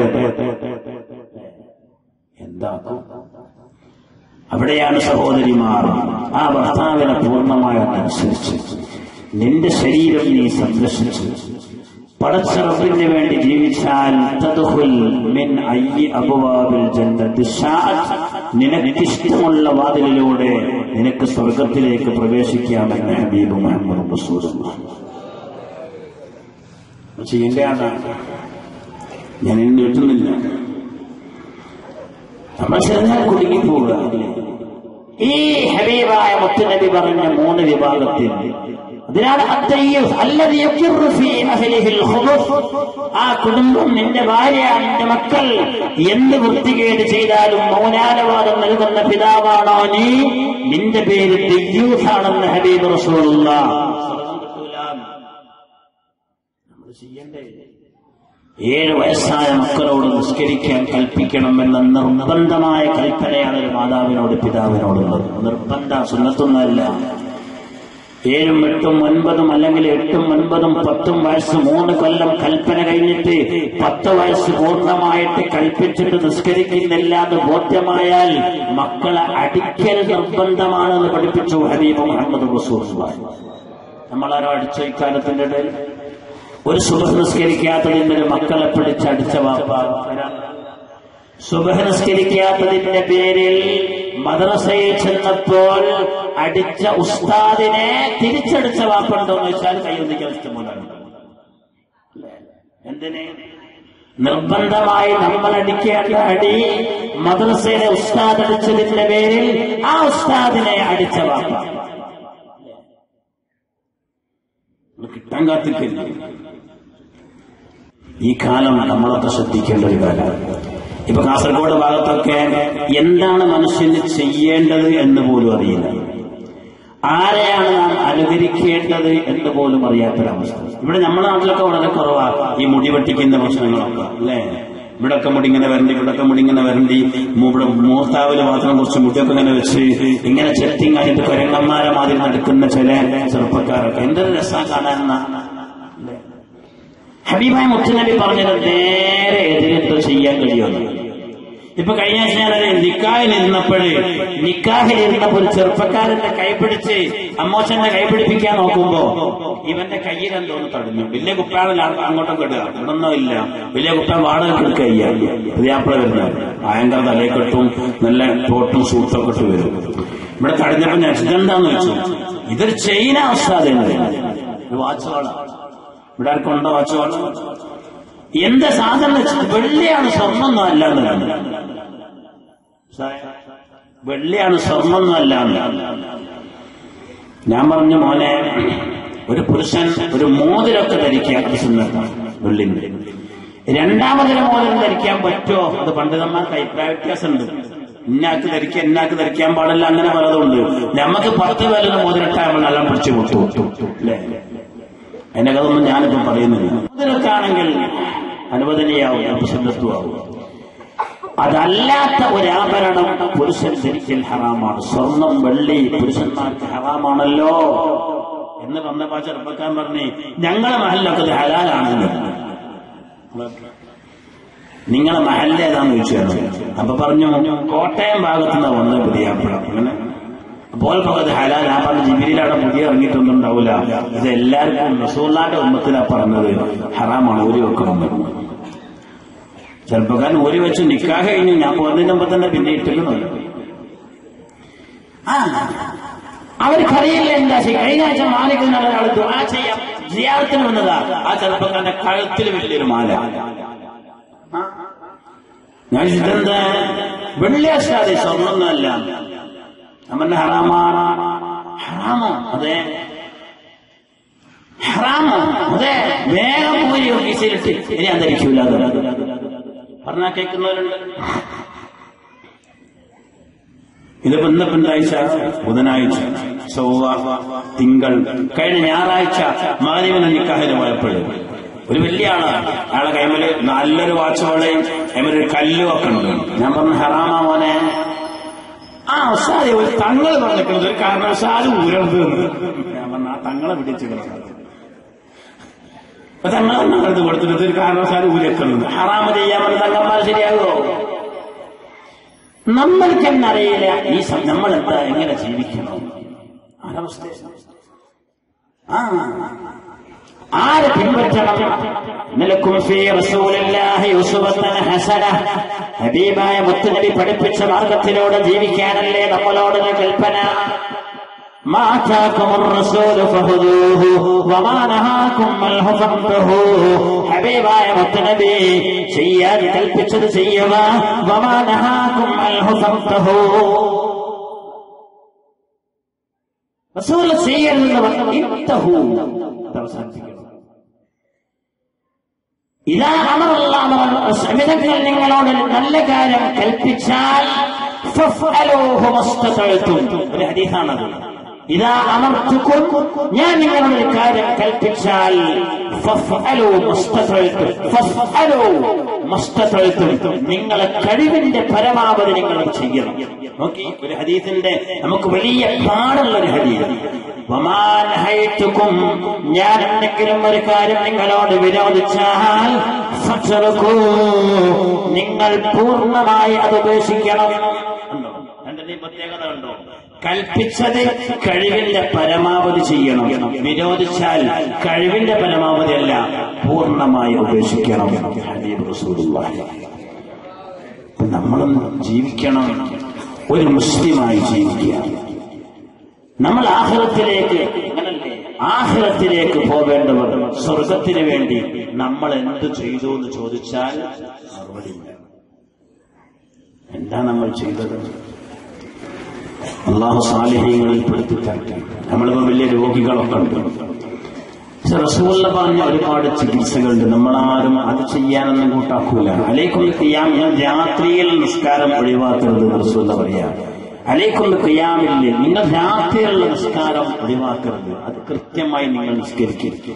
എന്താക്കും അവിടെയാണ് സഹോദരിമാർ ആ ഭർത്താവിനെ പൂർണ്ണമായിട്ട് അനുസരിച്ച് നിന്റെ ശരീരം നീ സംരക്ഷിച്ചു പടച്ച റബ്ബിന് വേണ്ടി ജീവിച്ചാൽ തദ്ഖുൽ മിൻ അയ്യി അബ്വാബിൽ ജന്നത്തി ശാഅത്ത് നിനക്കിഷ്ടമുള്ള വാതിലിലൂടെ നിനക്ക് സ്വർഗത്തിലേക്ക് പ്രവേശിക്കാമെന്ന് ഹബീബ് മുഹമ്മദ് റസൂലുള്ളാഹി ചെയ്യേണ്ടതാണ് ഞാൻ ഇന്ന് എത്തുന്നില്ല നമ്മൾ ചെന്നാൽ കുടുങ്ങി പോവുക ഈ ഹബീബായ മുത്തുനബി പറഞ്ഞ മൂന്ന് വിഭാഗത്തിൽ അതിനാണ് അത്തയ്യൂസ് അല്ലതി യുഖിറു ഫീ അഹ്ലിഹിൽ ഖുബുസ് ആ കുടുംബം നിന്റെ ഭാര്യ നിന്റെ മക്കൾ എന്ത് വൃത്തികേട് ചെയ്താലും മൗനാനുവാദം നൽകുന്ന പിതാവാണോ നീ നിന്റെ പേര് ദയ്യൂസാണെന്ന് ഹബീബ് റസൂലുള്ള ഏഴ് വയസ്സായ മക്കളോട് നിസ്കരിക്കാൻ കൽപ്പിക്കണമെന്ന നിർബന്ധമായ കൽപ്പനയാണ് ഒരു മാതാവിനോട് പിതാവിനോടുള്ളത് നിർബന്ധ സുന്നത്തൊന്നുമല്ല ഏഴും എട്ടും ഒൻപതും അല്ലെങ്കിൽ എട്ടും ഒൻപതും പത്തും വയസ്സ് മൂന്ന് കൊല്ലം കൽപ്പന കഴിഞ്ഞിട്ട് പത്ത് വയസ്സ് പൂർണ്ണമായിട്ട് കൽപ്പിച്ചിട്ട് നിസ്കരിക്കുന്നില്ല എന്ന് ബോധ്യമായാൽ മക്കളെ അടിക്കൽ നിർബന്ധമാണെന്ന് പഠിപ്പിച്ചു ഹബീബ് മുഹമ്മദ് റസൂൽ നമ്മളാരോ അടിച്ച ഇക്കാലത്തിന്റെ ഇടയിൽ ഒരു സുബഹ് നിസ്കരിക്കാത്തതിന്റെ ഒരു മക്കളെ പിടിച്ചടിച്ച വാപ്പ സുബഹ് നിസ്കരിക്കാത്തതിന്റെ പേരിൽ മദ്രസയിൽ ചെന്നപ്പോൾ അടിച്ച ഉസ്താദിനെ തിരിച്ചടിച്ച വാപ്പുണ്ടോ എന്ന് വെച്ചാൽ കൈയൊന്നിക്കാൻ ഇഷ്ടമുള്ളതാണ് എന്തിന് നിർബന്ധമായി നമ്മൾ അടിക്കേണ്ട അടി മദ്രസയിലെ ഉസ്താദ് അടിച്ചതിന്റെ പേരിൽ ആ ഉസ്താദിനെ അടിച്ച വാപ്പ കിട്ടാൻ കാത്തിക്കില്ല ഈ കാലം നമ്മളൊക്കെ ശ്രദ്ധിക്കേണ്ട ഒരു കാലമാണ് ഇപ്പൊ കാസർഗോഡ് ഭാഗത്തൊക്കെ എന്താണ് മനുഷ്യന് ചെയ്യേണ്ടത് എന്ന് പോലും അറിയില്ല ആരെയാണ് നാം അനുകരിക്കേണ്ടത് എന്ന് പോലും അറിയാത്തൊരവസ്ഥ ഇവിടെ നമ്മുടെ നാട്ടിലൊക്കെ വളരെ കുറവാണ് ഈ മുടി വെട്ടിക്കുന്ന പ്രശ്നങ്ങളൊക്കെ അല്ലേ ഇവിടൊക്കെ മുടി ഇങ്ങനെ വരണ്ടി ഇവിടൊക്കെ മുടി ഇങ്ങനെ വരണ്ടി ഇവിടെ മൂർത്താവില് മാത്രം കുറച്ച് മുടിയൊക്കെ ഇങ്ങനെ വെച്ച് ഇങ്ങനെ ചെത്തിങ് ആയിട്ട് കുരങ്ങന്മാരെ മാതിരി നടക്കുന്ന ചില ചെറുപ്പക്കാരൊക്കെ എന്തൊരു രസം കാണാൻ ഹബീബായ മുത്തുനബി പറഞ്ഞത് നേരെ എതിരെന്തോ ചെയ്യാൻ കഴിയുമെന്ന് ഇപ്പൊ കഴിഞ്ഞ ആഴ്ച ഞാനത് നിക്കാഹിലിരുന്നപ്പോഴ് നിക്കാഹിലിരുന്നപ്പോ ഒരു ചെറുപ്പക്കാരന്റെ കൈ പിടിച്ച് അമ്മോച്ചന്റെ കൈ പിടിപ്പിക്കാൻ നോക്കുമ്പോ ഇവന്റെ കയ്യിൽ എന്തോന്ന് തടഞ്ഞു വലിയ കുപ്പാണ് അങ്ങോട്ടൊക്കെ ഇടുക ഇവിടൊന്നും ഇല്ല വലിയ കുപ്പാൻ വാടക എടുക്കുക പ്രിയാപ്പിള വരുന്നത് ഭയങ്കര തലയെക്കെട്ടും നല്ല കോട്ടും സൂട്ടും ഒക്കെ ഇട്ട് വരും ഇവിടെ തടഞ്ഞപ്പോ ഞാൻ ഇതെന്താന്ന് വെച്ചു ഇതൊരു ചെയിന അവസ്ഥാതെ വാച്ചുവാളാണ് ഇവിടെ ആർക്കും ഉണ്ടോ വാച്ചുവാള് എന്ത് സാധനം വെള്ളിയാണ് സ്വർണ്ണൊന്നും അല്ലാന്ന് വെള്ളിയാണ് സ്വർണ്ണൊന്നും അല്ലാന്ന് ഞാൻ പറഞ്ഞു മോനെ ഒരു പുരുഷൻ ഒരു മോതിരൊക്കെ ധരിക്കാൻ സുന്നത്താണ് വെള്ളിന്റെ രണ്ടാമതൊരു മോതിരം ധരിക്കാൻ പറ്റുമോ അത് പണ്ഡിതന്മാർക്ക് അഭിപ്രായ വ്യത്യാസമുണ്ട് ഇന്നാക്ക് ധരിക്കാൻ ഇന്നാക്ക് ധരിക്കാൻ പാടില്ല അങ്ങനെ പലതുണ്ട് നമുക്ക് പത്ത് പേരുടെ മോതിരട്ടാൽ നമ്മൾ നല്ല പിടിച്ചു വിട്ടു അല്ലേ അതിന്റെ കഥൊന്നും ഞാനിപ്പോ പറയുന്നില്ല അതിനൊക്കെ ആണെങ്കിൽ അനുവദനീയാവും സുന്നത്വമാവും അതല്ലാത്ത ഒരാഭരണം പുരുഷൻ ധരിക്കൽ ഹറാമാണ് സ്വർണം വെള്ളി പുരുഷന്മാർക്ക് ഹറാമാണല്ലോ എന്ന് പറഞ്ഞപ്പോ ആ ചെറുപ്പക്കാരൻ പറഞ്ഞേ ഞങ്ങളെ മഹലിലൊക്കെ ഇത് ഹലാലാണെന്ന് നിങ്ങളെ മഹലിൽ ഏതാന്ന് ചോദിച്ചു അപ്പൊ പറഞ്ഞു കോട്ടയം ഭാഗത്തു നിന്ന് വന്ന് പുതിയാപ്പുഴ അങ്ങനെ അപ്പോൾ പകത് ഹലാൽ ആ പറഞ്ഞ ജിബിരിയിൽ അവിടെ പുതിയ ഇറങ്ങിയിട്ടൊന്നും ഉണ്ടാവില്ല ഇത് എല്ലാവർക്കും റസൂള്ളാന്റെ ഉമ്മത്തിലാ പറഞ്ഞത് ഹറാമാണ് ഊരി വെക്കണം ചെറുപ്പക്കാരൻ ഊരി വെച്ച് നിക്കാഹ് കഴിഞ്ഞു ഞാൻ പോകുന്നതിന് മുമ്പ് തന്നെ പിന്നെ ഇട്ടിരുന്നുണ്ട് അവർക്കറിയില്ല എന്താ ചെയ്യും കഴിഞ്ഞ ആഴ്ച മാലിക് എന്നുള്ള ഒരാൾ ദുആ ചെയ്യാം സിയാറത്തിന് വന്നതാ ആ ചെറുപ്പക്കാരന്റെ കഴുത്തിൽ വലിയൊരു മാല ഞാൻ ഇതെന്താ വെള്ളിയാഴ്ച സ്വർണ്ണമൊന്നുമല്ല അവന്റെ ഹറാമാണ് ഹറാമോ അതെ ഹറാമോ അതെ വേഗം പോയി ഓഫീസിലിട്ട് ഇനി അന്തരിക്കൂല പറഞ്ഞാ കേൾക്കുന്നവരുണ്ട് ഇതിപ്പോ ഇന്നിപ്പോ എന്താഴ്ച ബുധനാഴ്ച ചൊവ്വ തിങ്കൾ കഴിഞ്ഞ ഞായറാഴ്ച മാലിവന നിക്കാഹിന് പോയപ്പോഴും ഒരു വലിയ ആളാണ് അയാളെ കൈമല് നല്ലൊരു വാച്ച് വളയും കൈമല് ഒരു കല്ലും ഒക്കെ ഉണ്ട് ഞാൻ പറഞ്ഞു ഹറാമാ മോനെ ആ ഉസ്താദെ ഒരു തങ്ങൾ പറഞ്ഞിട്ടുണ്ട് ഒരു കാരണവശാലും ഊരരുത് എന്ന് ഞാൻ പറഞ്ഞു ആ തങ്ങളെ പിടിച്ചിട്ടുണ്ട് അപ്പൊ തങ്ങൾ ഞങ്ങളത് കൊടുത്തിട്ട് ഒരു കാരണവശാലും ഊരക്കുന്നുണ്ട് ഹറാമ് ചെയ്യാൻ പറഞ്ഞ തങ്ങന്മാർ ശരിയാകുമോ നമ്മൾക്കെന്നറിയില്ല ഈ സം- നമ്മൾ എന്താ എങ്ങനെ ജീവിക്കണം ആരവസ്ഥ ആ ആരെ പിൻപറ്റണം നിലക്കും ഫീ റസൂലില്ലാഹി ഉസ്വത്തുൻ ഹസന ഹബീബായ മുത്തുനബി പഠിപ്പിച്ച മാർഗത്തിലൂടെ ജീവിക്കാനല്ലേ നമ്മളോടുള്ള കൽപ്പന ما آتاكم الرسول فخذوه وما نهاكم عنه فانتهوا ഹബീബായ മുത്തുനബി ചെയ്യാൻ കൽപ്പിച്ചത് ചെയ്യുക വമാ നഹാകും അൻഹു ഫൻതഹൂ റസൂൽ ചെയ്യരുതെന്ന് പറഞ്ഞു ഇത്തഹൂ അത് അവസാനിപ്പിക്കണം ഇതാ അമറുള്ള സമിതങ്ങൾ നിങ്ങളോട് ഒരു നല്ല കാര്യം കൽപ്പിച്ചാൽ ഫഫ്അലൂഹു മസ്തതഅ്തും. ഒരു ഹദീസാണത് ഇതാ അമർത്തുക്കും ഞാൻ നിങ്ങളോട് ഒരു കാര്യം കൽപ്പിച്ചാൽ ഫഫ്അലൂ മസ്തതഅ്തും. ഫഫ്അലൂ മസ്തതഅ്തും. നിങ്ങളെ കഴിവിന്റെ പരമാവധി നിങ്ങൾ അത് ചെയ്യണം നോക്കി ഒരു ഹദീസിന്റെ നമുക്ക് വലിയ പാടുള്ള ഒരു ഹദീസ് വമാനഹൈത്തുക്കും ഞാൻ എന്തെങ്കിലും ഒരു കാര്യം നിങ്ങളോട് വിരോധിച്ചാൽ ഫത്റക്കൂ. നിങ്ങൾ പൂർണ്ണമായി അത് ഉപേക്ഷിക്കണം ഉണ്ടോ? രണ്ടിന്റെയും പ്രത്യേകത ഉണ്ടോ കൽപ്പിച്ചത് കഴിവിന്റെ പരമാവധി ചെയ്യണം വിരോധിച്ചാൽ കഴിവിന്റെ പരമാവധി അല്ല പൂർണ്ണമായി ഉപേക്ഷിക്കണം ഹബീബ് റസൂലുള്ളാഹി നമ്മളും ജീവിക്കണം ഒരു മുസ്ലിമായി ജീവിക്കുക നമ്മൾ ആഹ്റത്തിലേക്ക് അങ്ങനല്ലേ ആഹ്റത്തിലേക്ക് പോവേണ്ടവർ സ്വർഗത്തിന് വേണ്ടി നമ്മൾ എന്ത് ചെയ്തു എന്ന് ചോദിച്ചാൽ മറുപടിയില്ല എന്താ നമ്മൾ ചെയ്തത് അള്ളാഹു സാലിഹ്യങ്ങളിൽ പെടുത്തി തരട്ടെ നമ്മളിപ്പോ വലിയ രോഗികളൊക്കെ ഉണ്ട് പക്ഷെ റസൂള്ള പറഞ്ഞ ഒരുപാട് ചികിത്സകളുണ്ട് നമ്മളാരും അത് ചെയ്യാനൊന്നും കൂട്ടാക്കൂല അലേക്കും ചെയ്യാം ഞാൻ രാത്രിയിൽ നിസ്കാരം ഒഴിവാക്കരുത് എന്ന് റസൂള്ള പറയാ അലേക്കും ക്രിയാമില്ലേ നിങ്ങൾ രാത്രിയിലുള്ള നിസ്കാരം ഒഴിവാക്കരുത് അത് കൃത്യമായി നിങ്ങൾ നിസ്കരിക്കും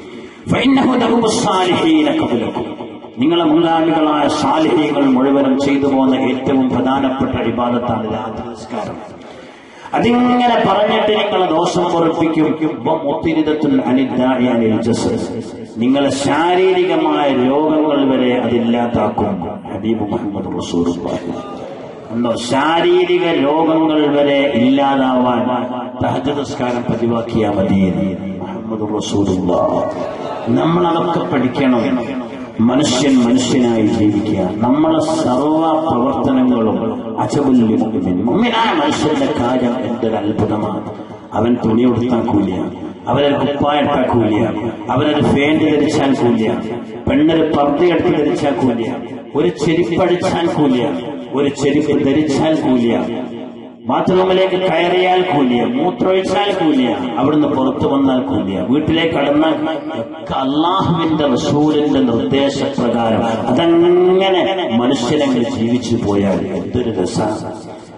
നിങ്ങളെ മുൻഗാമികളായ സാലിഹ്യങ്ങൾ മുഴുവനും ചെയ്തു പോകുന്ന ഏറ്റവും പ്രധാനപ്പെട്ട ഇബാദത്താണ് രാത്രി നിസ്കാരം അതിങ്ങനെ പറഞ്ഞിട്ട് നിങ്ങളെ ദോഷം പൊറപ്പിക്കും വമുത്തിരിദത്തുൽ അനിദ്ദാഇ അനിൽ ജസദ്. നിങ്ങളെ ശാരീരികമായ രോഗങ്ങൾ വരെ അതില്ലാതാക്കും ഹബീബ് മുഹമ്മദ് റസൂലുള്ളാഹി ഉണ്ടോ ശാരീരിക രോഗങ്ങൾ വരെ ഇല്ലാതാവാൻ തഹജ്ജുദ് നിസ്കാരം പതിവാക്കിയാൽ മതി മുഹമ്മദ് റസൂലുള്ളാഹി നമ്മളതൊക്കെ പഠിക്കണം മനുഷ്യൻ മനുഷ്യനായി ജീവിക്കുക നമ്മളെ സർവ പ്രവർത്തനങ്ങളും അജബുല്യ മുമ്മിനായ മനുഷ്യന്റെ കാര്യം എന്തൊരു അത്ഭുതമാണ് അവൻ തുണി ഉടുത്താൻ കൂലിയ അവനൊരു കുപ്പായിട്ടാൽ കൂലിയ അവനൊരു ഫേന്റ് ധരിച്ചാൽ കൂലിയ പെണ്ണൊരു പർദ്ദയെടുത്ത് ധരിച്ചാൽ കൂലിയ ഒരു ചെരുപ്പടിച്ചാൽ കൂലിയ ഒരു ചെരുപ്പ് ധരിച്ചാൽ കൂലിയ ബാത്റൂമിലേക്ക് കയറിയാൽ കൂലിയ മൂത്രമൊഴിച്ചാൽ കൂലിയ അവിടുന്ന് പുറത്തു വന്നാൽ കൂലിയ വീട്ടിലേക്ക് കടന്നാൽ ഒക്കെ അള്ളാഹുവിന്റെ റസൂലിന്റെ നിർദ്ദേശപ്രകാരം അതങ്ങനെ മനുഷ്യരങ്ങൾ ജീവിച്ചു പോയാൽ എന്തൊരു രസമാണ്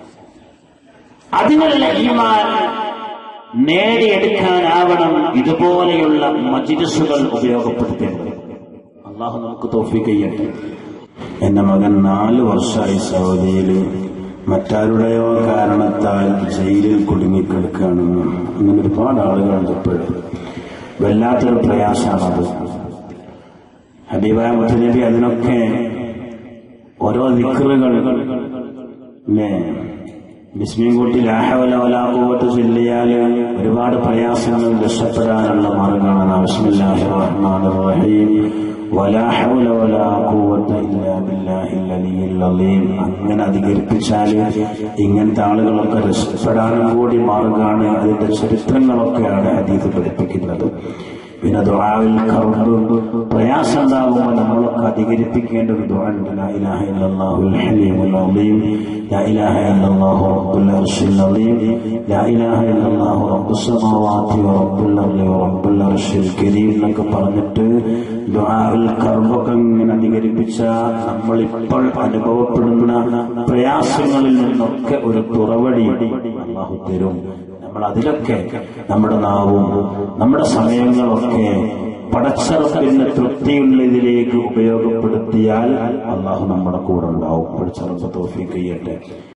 അതിനുള്ള ഈമാൻ നേടിയെടുക്കാനാവണം ഇതുപോലെയുള്ള മജിലിസുകൾ ഉപയോഗപ്പെടുത്തേണ്ടത് അള്ളാഹു നമുക്ക് തോഫിക്ക് ചെയ്യട്ടെ എന്റെ മകൻ നാല് വർഷമായി സൗദിയിൽ മറ്റാരുടെയോ കാരണത്താൽ ജയിലിൽ കുടുങ്ങിക്കിടക്കുകയാണെന്ന് അങ്ങനെ ഒരുപാട് ആളുകളുണ്ട് ഇപ്പോഴും വല്ലാത്തൊരു പ്രയാസമാണത് ഹബീബായ മുത്തനബി അതിനൊക്കെ ഓരോ വിക്രുകൾ അല്ലേ ബിസ്മിയും കൂട്ടി ലാഹവലാകൂവത്ത് ചൊല്ലിയാൽ ഒരുപാട് പ്രയാസങ്ങൾ രക്ഷപ്പെടാനുള്ള മാർഗമാണ് ബിസ്മില്ലാഹി റഹ്മാൻ റഹീം വലാ ഹൗല വലാ ഖുവത ഇല്ലാ ബില്ലാഹിൽ അലിയിൽ അലീം അങ്ങനെ അധികരിപ്പിച്ചാൽ ഇങ്ങനത്തെ ആളുകളൊക്കെ രക്ഷപ്പെടാനും കൂടി മാർഗമാണ് അതിന്റെ ചരിത്രങ്ങളൊക്കെയാണ് ഹദീസ് പഠിപ്പിക്കുന്നത് പിന്നെ ദുആവിൽ കർബ് പ്രയാസം ഉണ്ടാകുമ്പോൾ നമ്മളൊക്കെ അധികരിപ്പിക്കേണ്ട ഒരു ദുആണ്ട് ലാ ഇലാഹ ഇല്ലല്ലാഹുൽ ഹലീമുൽ അലീം ലാ ഇലാഹ ഇല്ലല്ലാഹു റബ്ബുൽ അർശിൽ അലീം ലാ ഇലാഹ ഇല്ലല്ലാഹു റബ്ബുസ് സമാവാതി വ റബ്ബുൽ അർളി വ റബ്ബുൽ അർശിൽ കരീം എന്നൊക്കെ പറഞ്ഞിട്ട് ദുആവിൽ കർബൊക്കെ ഇങ്ങനെ അധികരിപ്പിച്ച നമ്മൾ ഇപ്പോൾ അനുഭവപ്പെടുന്ന പ്രയാസങ്ങളിൽ നിന്നൊക്കെ ഒരു തുറവടി അള്ളാഹു തരും നമ്മൾ അതിലൊക്കെ നമ്മുടെ നാവും നമ്മുടെ സമയങ്ങളൊക്കെ പടച്ചറപ്പിന് തൃപ്തിയുള്ളതിലേക്ക് ഉപയോഗപ്പെടുത്തിയാൽ അള്ളാഹു നമ്മുടെ കൂടെ ഉണ്ടാവും പഠിച്ചറപ്പ് തോഫി ചെയ്യട്ടെ